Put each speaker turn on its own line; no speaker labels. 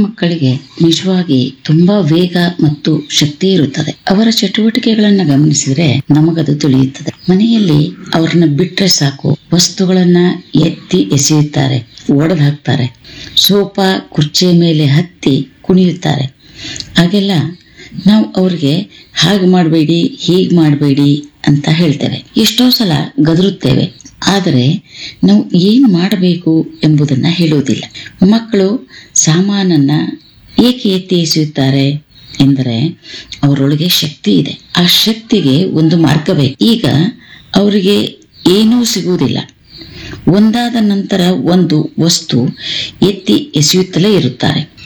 ಮಕ್ಕಳಿಗೆ ನಿಜವಾಗಿ ತುಂಬಾ ವೇಗ ಮತ್ತು ಶಕ್ತಿ ಇರುತ್ತದೆ ಅವರ ಚಟುವಟಿಕೆಗಳನ್ನ ಗಮನಿಸಿದ್ರೆ ನಮಗದು ತಿಳಿಯುತ್ತದೆ ಮನೆಯಲ್ಲಿ ಅವ್ರನ್ನ ಬಿಟ್ರೆ ಸಾಕು ವಸ್ತುಗಳನ್ನ ಎತ್ತಿ ಎಸೆಯುತ್ತಾರೆ ಒಡೆದು ಹಾಕ್ತಾರೆ ಸೋಫಾ ಕುರ್ಚಿಯ ಮೇಲೆ ಹತ್ತಿ ಕುಣಿಯುತ್ತಾರೆ ಹಾಗೆಲ್ಲ ನಾವು ಅವ್ರಿಗೆ ಹಾಗೆ ಮಾಡಬೇಡಿ ಹೀಗೆ ಮಾಡಬೇಡಿ ಅಂತ ಹೇಳ್ತೇವೆ ಎಷ್ಟೋ ಸಲ ಗದರುತ್ತೇವೆ ಆದರೆ ನಾವು ಏನು ಮಾಡಬೇಕು ಎಂಬುದನ್ನ ಹೇಳುವುದಿಲ್ಲ ಮಕ್ಕಳು ಸಾಮಾನನ್ನ ಏಕೆ ಎತ್ತಿ ಎಸೆಯುತ್ತಾರೆ ಎಂದರೆ ಅವರೊಳಗೆ ಶಕ್ತಿ ಇದೆ ಆ ಶಕ್ತಿಗೆ ಒಂದು ಮಾರ್ಗವೇ ಈಗ ಅವರಿಗೆ ಏನೂ ಸಿಗುವುದಿಲ್ಲ ಒಂದಾದ ನಂತರ ಒಂದು ವಸ್ತು ಎತ್ತಿ ಎಸೆಯುತ್ತಲೇ ಇರುತ್ತಾರೆ